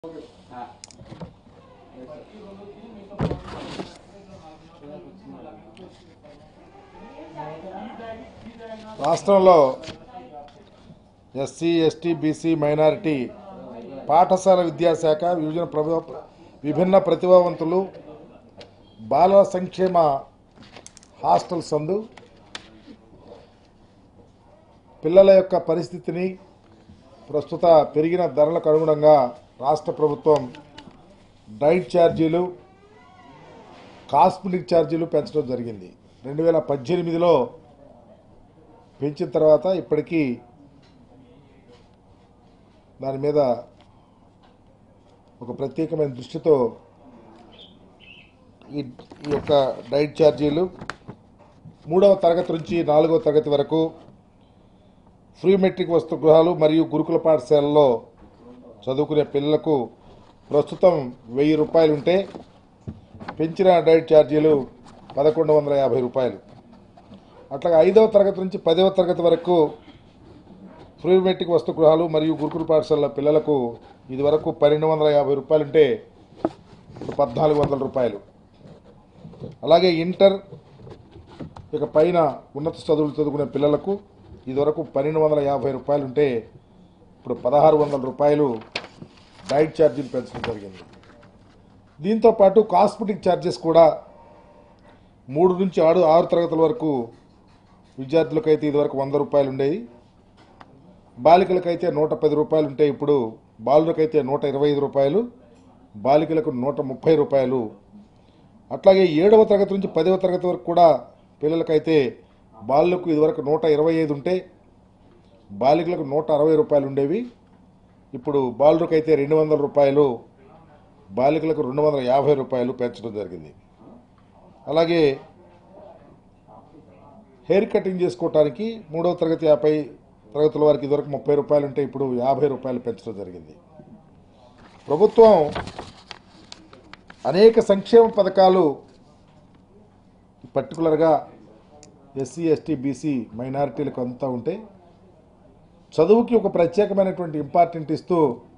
రాష్ట్రంలో SC ST BC minority పాఠశాల విద్యాశాఖ విభజన ప్రభు విభిన్న ప్రతిభావంతులు బాలల సంక్షేమ హాస్టల్ సందు పిల్లల యొక్క పరిస్థితిని ప్రస్తుత పెరిగిన ధరలకు అనుగుణంగా రాష్ట్ర ప్రభుత్వం డైట్ ఛార్జీలు కాస్మెటిక్ ఛార్జీలు పెంచడం జరిగింది రెండు వేల పద్దెనిమిదిలో పెంచిన తర్వాత ఇప్పటికీ దాని మీద ఒక ప్రత్యేకమైన దృష్టితో ఈ ఈ యొక్క డైట్ ఛార్జీలు మూడవ తరగతి నుంచి నాలుగవ తరగతి వరకు ఫ్రీ మెట్రిక్ వస్తు గృహాలు మరియు గురుకుల పాఠశాలలో చదువుకునే పిల్లలకు ప్రస్తుతం వెయ్యి రూపాయలు ఉంటే పెంచిన డైట్ ఛార్జీలు పదకొండు వందల యాభై రూపాయలు అట్లాగే ఐదవ తరగతి నుంచి పదవ తరగతి వరకు ఫ్రీ మెట్రిక్ వస్తు గృహాలు మరియు గురుకుల పాఠశాల పిల్లలకు ఇదివరకు పన్నెండు వందల యాభై రూపాయలు ఉంటే ఇప్పుడు పద్నాలుగు వందల రూపాయలు అలాగే ఇంటర్ ఇక పైన ఉన్నత చదువులు చదువుకునే పిల్లలకు ఇదివరకు పన్నెండు వందల యాభై రూపాయలు ఉంటే ఇప్పుడు పదహారు వందల రూపాయలు డైట్ ఛార్జీలు పెంచడం జరిగింది దీంతో పాటు కాస్మెటిక్ ఛార్జెస్ కూడా మూడు నుంచి ఆరు ఆరు తరగతుల వరకు విద్యార్థులకైతే ఇదివరకు వంద రూపాయలు ఉండేవి బాలికలకైతే నూట పది రూపాయలు ఉంటే ఇప్పుడు బాలులకైతే నూట ఇరవై ఐదు రూపాయలు బాలికలకు నూట ముప్పై రూపాయలు అట్లాగే ఏడవ తరగతి నుంచి పదవ తరగతి వరకు కూడా పిల్లలకైతే బాలులకు ఇదివరకు నూట ఇరవై ఐదు ఉంటే బాలికలకు నూట అరవై రూపాయలు ఉండేవి ఇప్పుడు బాలులకైతే రెండు వందల రూపాయలు బాలికలకు రెండు వందల యాభై రూపాయలు పెంచడం జరిగింది అలాగే హెయిర్ కటింగ్ చేసుకోవటానికి మూడవ తరగతి యాభై తరగతుల వారికి ఇదివరకు ముప్పై రూపాయలు ఉంటే ఇప్పుడు యాభై రూపాయలు పెంచడం జరిగింది ప్రభుత్వం అనేక సంక్షేమ పథకాలు పర్టికులర్గా ఎస్సీ ఎస్టీ బీసీ మైనారిటీలకు అంతా ఉంటే చదువుకి ఒక ప్రత్యేకమైనటువంటి ఇంపార్టెంట్ ఇస్తూ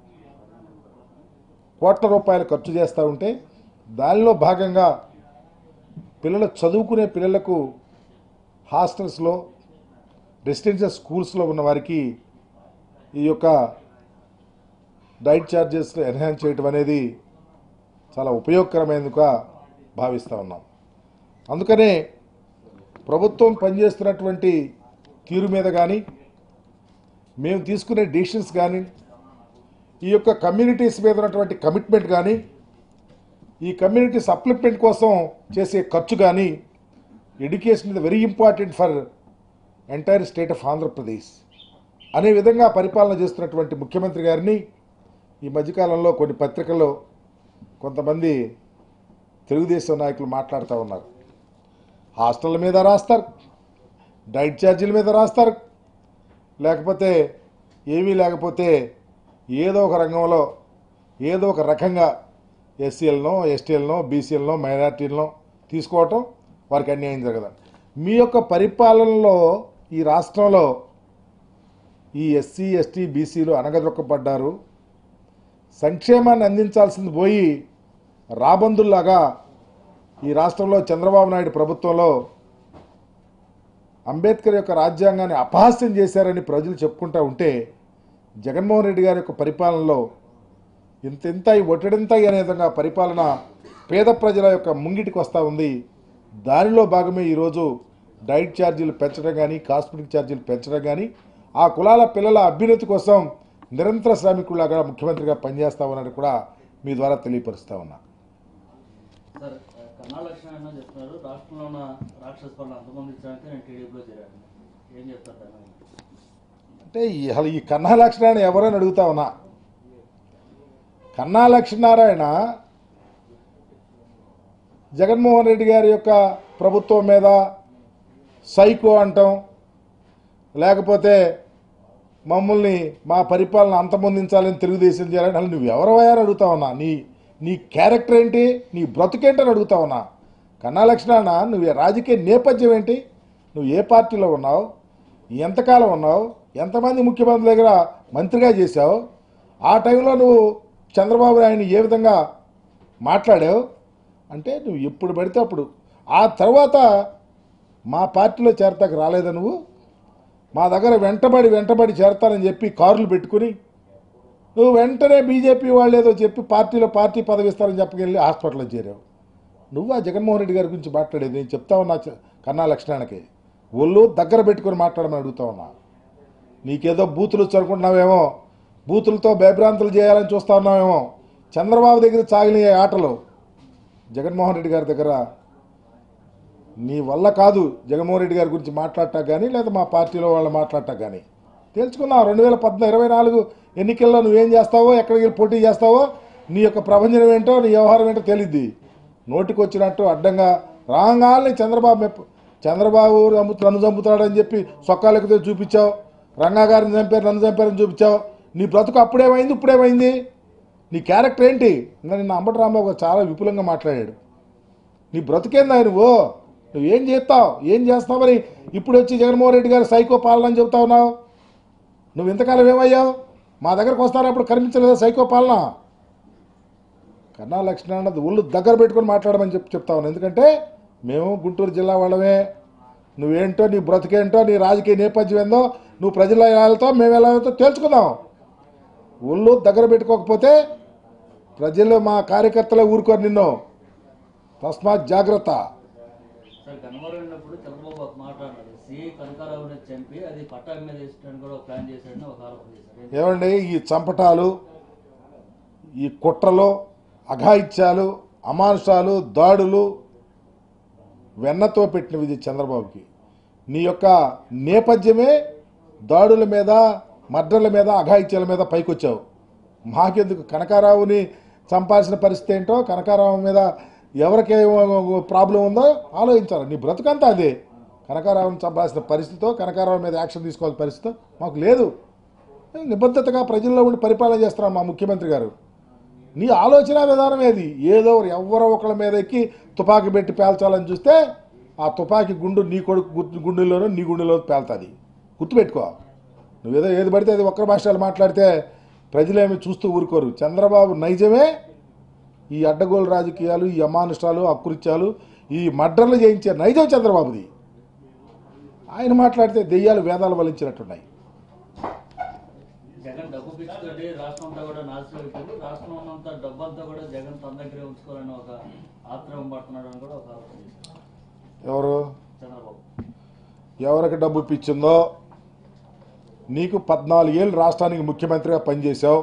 కోట్ల రూపాయలు ఖర్చు చేస్తూ ఉంటే దానిలో భాగంగా పిల్లలు చదువుకునే పిల్లలకు హాస్టల్స్లో రెసిడెన్షియల్ స్కూల్స్లో ఉన్న వారికి ఈ యొక్క డైట్ ఛార్జెస్ ఎన్హాన్స్ చేయటం అనేది చాలా ఉపయోగకరమైనదిగా భావిస్తూ ఉన్నాం అందుకనే ప్రభుత్వం పనిచేస్తున్నటువంటి తీరు మీద కానీ మేము తీసుకునే డిసిషన్స్ కానీ ఈ యొక్క కమ్యూనిటీస్ మీద ఉన్నటువంటి కమిట్మెంట్ కానీ ఈ కమ్యూనిటీ సప్లిమెంట్ కోసం చేసే ఖర్చు కానీ education is very important for entire state of Andhra Pradesh అనే విధంగా పరిపాలన చేస్తున్నటువంటి ముఖ్యమంత్రి గారిని ఈ మధ్యకాలంలో కొన్ని పత్రికల్లో కొంతమంది తెలుగుదేశం నాయకులు మాట్లాడుతూ ఉన్నారు హాస్టళ్ళ మీద రాస్తారు డైట్ ఛార్జీల మీద రాస్తారు లేకపోతే ఏమీ లేకపోతే ఏదో ఒక రంగంలో ఏదో ఒక రకంగా ఎస్సీలనో ఎస్టీలనో బీసీలనో మైనార్టీలనో తీసుకోవటం వారికి అన్యాయం జరగదండి మీ యొక్క పరిపాలనలో ఈ రాష్ట్రంలో ఈ ఎస్సీ ఎస్టీ బీసీలు అనగదొక్కబడ్డారు సంక్షేమాన్ని అందించాల్సింది పోయి రాబందుల్లాగా ఈ రాష్ట్రంలో చంద్రబాబు నాయుడు ప్రభుత్వంలో అంబేద్కర్ యొక్క రాజ్యాంగాన్ని అపహాస్యం చేశారని ప్రజలు చెప్పుకుంటూ ఉంటే జగన్మోహన్ రెడ్డి గారి యొక్క పరిపాలనలో ఇంతెంత ఒట్టడింత అనే విధంగా పరిపాలన పేద ప్రజల యొక్క ముంగిటికి వస్తూ ఉంది దానిలో భాగమే ఈరోజు డైట్ ఛార్జీలు పెంచడం కానీ కాస్మెటిక్ ఛార్జీలు పెంచడం కానీ ఆ కులాల పిల్లల అభ్యున్నతి కోసం నిరంతర శ్రామికులాగా ముఖ్యమంత్రిగా పనిచేస్తా ఉన్నారని కూడా మీ ద్వారా తెలియపరుస్తా ఉన్నా సార్ కన్నా లక్ష్మణ్ అన్న చెప్తున్నారు రాష్ట్రంలో ఉన్న రాక్షస పనులు అంతమొందించడానికి నేను టీడీపీలో చేరాను ఏం చెప్తారు దాని గురించి? అంటే ఈ- అసలు ఈ కన్నా లక్ష్మీనారాయణ ఎవరని అడుగుతా ఉన్నా కన్నా లక్ష్మీనారాయణ జగన్మోహన్ రెడ్డి గారి యొక్క ప్రభుత్వం మీద సైకో అంటాం లేకపోతే మమ్మల్ని మా పరిపాలన అంతమొందించాలని తెలుగుదేశం చేయాలని అసలు నువ్వు ఎవరవయ్యారు అడుగుతా ఉన్నా నీ నీ క్యారెక్టర్ ఏంటి నీ బ్రతుకేంటని అడుగుతా ఉన్నా కన్నా లక్ష్మణ నువ్వు ఈ రాజకీయ నేపథ్యం ఏంటి నువ్వు ఏ పార్టీలో ఉన్నావు ఎంతకాలం ఉన్నావు ఎంతమంది ముఖ్యమంత్రుల దగ్గర మంత్రిగా చేశావు ఆ టైంలో నువ్వు చంద్రబాబు నాయుడు ఏ విధంగా మాట్లాడావు అంటే నువ్వు ఎప్పుడు పడితే అప్పుడు ఆ తర్వాత మా పార్టీలో చేరతాకు రాలేదా నువ్వు మా దగ్గర వెంటబడి వెంటబడి చేరతానని చెప్పి కార్లు పెట్టుకుని నువ్వు వెంటనే బీజేపీ వాళ్ళు ఏదో చెప్పి పార్టీలో పార్టీ పదవి ఇస్తారని చెప్పకెళ్ళి హాస్పిటల్లో చేరావు నువ్వు ఆ జగన్మోహన్ రెడ్డి గారి గురించి మాట్లాడేది నేను చెప్తా ఉన్నా చ- కన్నా లక్షణానికి ఒళ్ళు దగ్గర పెట్టుకొని మాట్లాడమని అడుగుతా ఉన్నా నీకేదో బూతులు చరుకుంటున్నావేమో బూతులతో భయభ్రాంతులు చేయాలని చూస్తా ఉన్నావేమో చంద్రబాబు దగ్గర సాగిన ఈ ఆటలు జగన్మోహన్ రెడ్డి గారి దగ్గర నీ వల్ల కాదు జగన్మోహన్ రెడ్డి గారి గురించి మాట్లాడటం కానీ లేదా మా పార్టీలో వాళ్ళు మాట్లాడటం కానీ తెలుసుకున్నావు రెండు వేల పద్నా ఇరవై నాలుగు ఎన్నికల్లో నువ్వేం చేస్తావో ఎక్కడికి వెళ్ళి పోటీ చేస్తావో నీ యొక్క ప్రపంచం ఏంటో నీ వ్యవహారం ఏంటో తెలియద్ది నోటికి వచ్చినట్టు అడ్డంగా రాగాల్ని చంద్రబాబు మెప్పు చంద్రబాబు నమ్ము నన్ను చంపుతాడని చెప్పి సొక్కాలెక్కితే చూపించావు రంగా గారిని చంపారు నన్ను చంపారని చూపించావు నీ బ్రతుకు అప్పుడేమైంది ఇప్పుడేమైంది నీ క్యారెక్టర్ ఏంటి ఇంకా నిన్న అంబటి రాంబాబు గారు చాలా విపులంగా మాట్లాడాడు నీ బ్రతికేందా నువ్వు నువ్వేం చేస్తావు ఏం చేస్తావని ఇప్పుడు వచ్చి జగన్మోహన్ రెడ్డి గారు సైకో పాలన అని చెప్తా ఉన్నావు నువ్వు ఇంతకాలం ఏమయ్యావు మా దగ్గరకు వస్తానప్పుడు కనిపించలేదా సైకో పాలన కన్నా లక్ష్మణ ఒళ్ళు దగ్గర పెట్టుకొని మాట్లాడమని చెప్పి చెప్తా ఉన్నాను ఎందుకంటే మేము గుంటూరు జిల్లా వాళ్ళమే నువ్వేంటో నీ బ్రతికేంటో నీ రాజకీయ నేపథ్యం ఏందో నువ్వు ప్రజల్లో ఎలా వెళ్తావు మేము ఎలా వెళ్తావు తెలుసుకుందాం ఒళ్ళు దగ్గర పెట్టుకోకపోతే ప్రజలు మా కార్యకర్తలే ఊరుకోరు నిన్ను తస్మాత్ జాగ్రత్త సార్ గన్నవరం ఉన్నప్పుడు చంద్రబాబు ఒక మాట అన్నాడు సిఐ కనకారావుని చంపి అది పట్టాభి మీద వేసడానికి కూడా ఒక ప్లాన్ చేశాడని ఒక ఆరోపణ చేశారు ఏమండి ఈ చంపటాలు ఈ కుట్రలు అఘాయిత్యాలు అమానుషాలు దాడులు వెన్నతో పెట్టినవి ఇది చంద్రబాబుకి నీ యొక్క నేపథ్యమే దాడుల మీద మర్డర్ల మీద అఘాయిత్యాల మీద పైకొచ్చావు మాకెందుకు కనకారావుని చంపాల్సిన పరిస్థితి ఏంటో కనకారావు మీద ఎవరికి ప్రాబ్లం ఉందో ఆలోచించాలి నీ బ్రతుకంతా అదే కనకారావుని చంపాల్సిన పరిస్థితితో కనకారావు మీద యాక్షన్ తీసుకోవాల్సిన పరిస్థితి మాకు లేదు నిబద్ధతగా ప్రజల్లో ఉండి పరిపాలన చేస్తున్నాం మా ముఖ్యమంత్రి గారు నీ ఆలోచన విధానం ఏది ఏదో ఎవరో ఒకళ్ళ మీద ఎక్కి తుపాకీ పెట్టి పేల్చాలని చూస్తే ఆ తుపాకీ గుండు నీ కొడుకు గు- గుండెల్లోనూ నీ గుండెలో పేలుతుంది గుర్తుపెట్టుకో నువ్వేదో ఏది పడితే అది ఒక్కరి భాషలు మాట్లాడితే ప్రజలేమి చూస్తూ ఊరుకోరు చంద్రబాబు నైజమే ఈ అడ్డగోలు రాజకీయాలు ఈ అమానుష్టాలు అకృత్యాలు ఈ మడ్డర్లు చేయించే నైజం చంద్రబాబుది ఆయన మాట్లాడితే దెయ్యాలు వేదాలు వలించినట్టున్నాయి జగన్ డబ్బు పిచ్చుతోటి రాష్ట్రం అంతా కూడా నాశనం అయిపోయింది రాష్ట్రం ఉన్నంత డబ్బంతా కూడా జగన్ తన దగ్గరే ఉంచుకోవాలని ఒక ఆత్రం పడుతున్నాడు అని కూడా ఒక ఆరోపణ చేశారు ఎవరు చంద్రబాబు ఎవరికి డబ్బు పిచ్చిందో నీకు పద్నాలుగేళ్ళు రాష్ట్రానికి ముఖ్యమంత్రిగా పనిచేశావు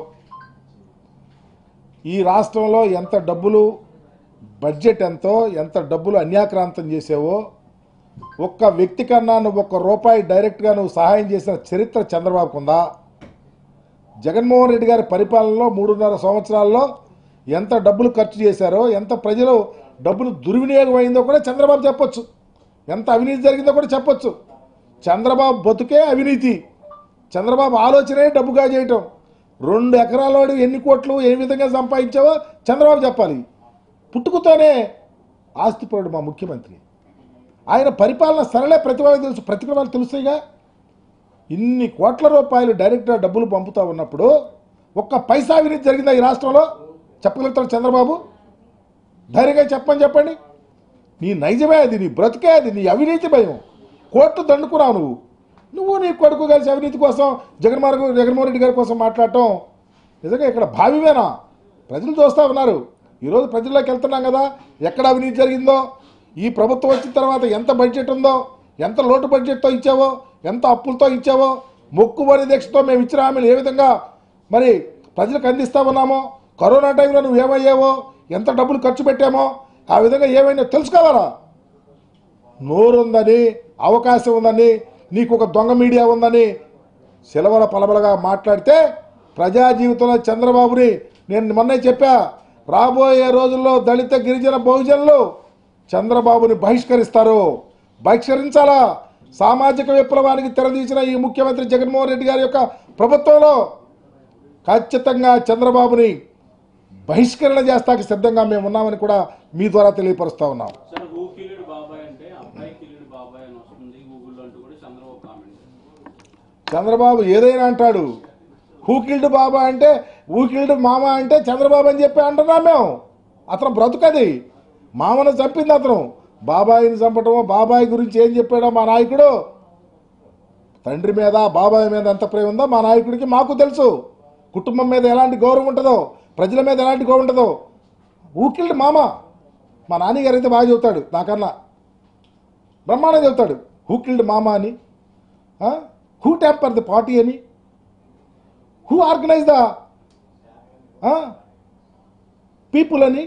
ఈ రాష్ట్రంలో ఎంత డబ్బులు బడ్జెట్ ఎంతో ఎంత డబ్బులు అన్యాక్రాంతం చేసావో ఒక్క వ్యక్తి కన్నా నువ్వు ఒక్క రూపాయి డైరెక్ట్గా నువ్వు సహాయం చేసిన చరిత్ర చంద్రబాబుకు ఉందా జగన్మోహన్ రెడ్డి గారి పరిపాలనలో మూడున్నర సంవత్సరాల్లో ఎంత డబ్బులు ఖర్చు చేశారో ఎంత ప్రజలు డబ్బులు దుర్వినియోగం అయిందో కూడా చంద్రబాబు చెప్పొచ్చు ఎంత అవినీతి జరిగిందో కూడా చెప్పొచ్చు చంద్రబాబు బతుకే అవినీతి చంద్రబాబు ఆలోచనే డబ్బుగా చేయటం రెండు ఎకరాలవాడు ఎన్ని కోట్లు ఏ విధంగా సంపాదించావో చంద్రబాబు చెప్పాలి పుట్టుకతోనే ఆస్తిపరుడు మా ముఖ్యమంత్రి ఆయన పరిపాలన సరళే ప్రతి వాళ్ళకి తెలుసు ప్రతి వాళ్ళకి తెలుస్తాయిగా ఇన్ని కోట్ల రూపాయలు డైరెక్ట్గా డబ్బులు పంపుతా ఉన్నప్పుడు ఒక్క పైసా అవినీతి జరిగిందా ఈ రాష్ట్రంలో చెప్పగలుగుతాడు చంద్రబాబు ధైర్యంగా చెప్పని చెప్పండి నీ నైజమే అది నీ బ్రతికే అది నీ అవినీతి భయం కోర్టు దండుకున్నావు నువ్వు నువ్వు నీ కొడుకు కలిసి అవినీతి కోసం జగన్మోహన్ జగన్మోహన్ రెడ్డి గారి కోసం మాట్లాడటం నిజంగా ఇక్కడ భావివేనా ప్రజలు చూస్తూ ఉన్నారు ఈరోజు ప్రజల్లోకి వెళ్తున్నాం కదా ఎక్కడ అవినీతి జరిగిందో ఈ ప్రభుత్వం వచ్చిన తర్వాత ఎంత బడ్జెట్ ఉందో ఎంత లోటు బడ్జెట్తో ఇచ్చావో ఎంత అప్పులతో ఇచ్చావో మొక్కుబడి దీక్షతో మేము ఇచ్చిన హామీలు ఏ విధంగా మరి ప్రజలకు అందిస్తా ఉన్నామో కరోనా టైంలో నువ్వు ఏమయ్యావో ఎంత డబ్బులు ఖర్చు పెట్టామో ఆ విధంగా ఏమైనా తెలుసుకోవాలా నోరుందని అవకాశం ఉందని నీకు ఒక దొంగ మీడియా ఉందని సెలవుల పలబలగా మాట్లాడితే ప్రజా జీవితంలో చంద్రబాబుని నేను మొన్నే చెప్పా రాబోయే రోజుల్లో దళిత గిరిజన బహుజనులు చంద్రబాబుని బహిష్కరిస్తారు బహిష్కరించాలా సామాజిక విప్లవానికి తెరదీసిన ఈ ముఖ్యమంత్రి జగన్మోహన్ రెడ్డి గారి యొక్క ప్రభుత్వంలో ఖచ్చితంగా చంద్రబాబుని బహిష్కరణ చేస్తాకి సిద్ధంగా మేము ఉన్నామని కూడా మీ ద్వారా తెలియపరుస్తా ఉన్నాం సార్ హూ కిల్డ్ బాబాయ్ అంటే అబ్బాయి కిల్డ్ బాబాయ్ అని వస్తుంది గూగుల్లో అంటూ కూడా చంద్రబాబు కామెంట్ చంద్రబాబు ఏదైనా అంటాడు హూకిల్డ్ బాబా అంటే ఊకిల్డ్ మామ అంటే చంద్రబాబు అని చెప్పి అంటున్నాం మేము అతను బ్రతుకది మామను చంపింది అతను బాబాయిని చంపటమో బాబాయ్ గురించి ఏం చెప్పాడో మా నాయకుడు తండ్రి మీద బాబాయ్ మీద ఎంత ప్రేమ ఉందో మా నాయకుడికి మాకు తెలుసు కుటుంబం మీద ఎలాంటి గౌరవం ఉంటుందో ప్రజల మీద ఎలాంటి గౌరవం ఉంటుందో ఊకిల్డ్ మామ మా నాన్నగారు అయితే బాగా చెబుతాడు నాకన్నా బ్రహ్మాండం చెబుతాడు హూ కిల్డ్ మామా అని హూ టెంపర్ ది పార్టీ అని హూ ఆర్గనైజ్ ద పీపుల్ అని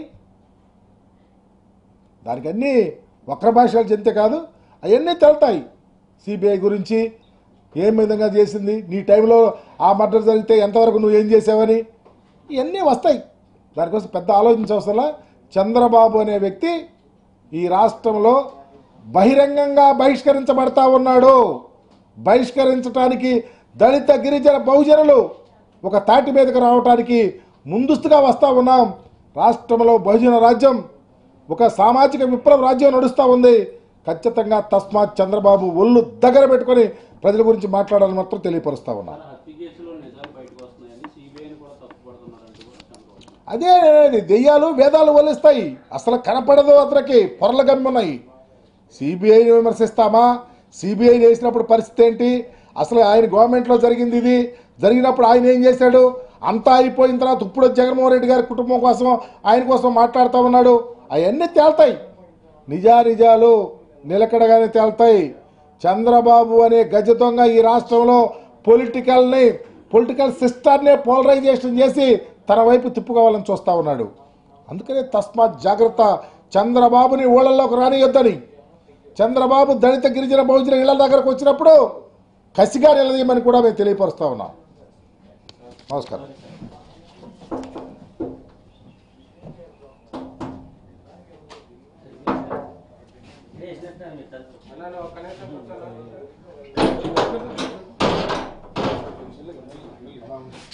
దానికి అన్నీ వక్ర భాషలు చెందితే కాదు అవన్నీ తెలుతాయి సిబిఐ గురించి ఏం విధంగా చేసింది నీ టైంలో ఆ మర్డర్ జరిగితే ఎంతవరకు నువ్వు ఏం చేసావని ఇవన్నీ వస్తాయి దానికోసం పెద్ద ఆలోచించవసరం చంద్రబాబు అనే వ్యక్తి ఈ రాష్ట్రంలో బహిరంగంగా బహిష్కరించబడతా ఉన్నాడు బహిష్కరించడానికి దళిత గిరిజన బహుజనులు ఒక తాటి మీదకు రావడానికి ముందస్తుగా వస్తూ ఉన్నాం రాష్ట్రంలో బహుజన రాజ్యం ఒక సామాజిక విప్లవ రాజ్యం నడుస్తూ ఉంది ఖచ్చితంగా తస్మాత్ చంద్రబాబు ఒళ్ళు దగ్గర పెట్టుకొని ప్రజల గురించి మాట్లాడాలని మాత్రం తెలియపరుస్తా ఉన్నా సార్ హత్య కేసులో నిజాలు బయటకు వస్తున్నాయని సిబిఐని కూడా తప్పుపడుతున్నారంటూ కూడా చంద్రబాబు అదే అనేది దెయ్యాలు వేదాలు వల్లిస్తాయి అసలు కనపడదు అతనికి పొరల గమ్మున్నాయి సిబిఐని విమర్శిస్తామా సిబిఐ వేసినప్పుడు పరిస్థితి ఏంటి అసలు ఆయన గవర్నమెంట్లో జరిగింది ఇది జరిగినప్పుడు ఆయన ఏం చేశాడు అంతా అయిపోయిన తర్వాత ఇప్పుడు జగన్మోహన్ రెడ్డి గారి కుటుంబం కోసం ఆయన కోసం మాట్లాడుతూ ఉన్నాడు అవన్నీ తేల్తాయి నిజానిజాలు నిలకడగానే తేల్తాయి చంద్రబాబు అనే గజ దొంగ ఈ రాష్ట్రంలో పొలిటికల్ని పొలిటికల్ సిస్టాన్ని పోలరైజేషన్ చేసి తన వైపు తిప్పుకోవాలని చూస్తా ఉన్నాడు అందుకనే తస్మాత్ జాగ్రత్త చంద్రబాబుని ఊళ్ళల్లోకి రానియొద్దని చంద్రబాబు దళిత గిరిజన బహుజన ఇళ్ల దగ్గరకు వచ్చినప్పుడు కసిగా నిలదీయమని కూడా మేము తెలియపరుస్తా ఉన్నాం నమస్కారం వేసినట్టు మీరు తరచు. అన్నాను ఒక్క నిమిషం కూర్చోండి.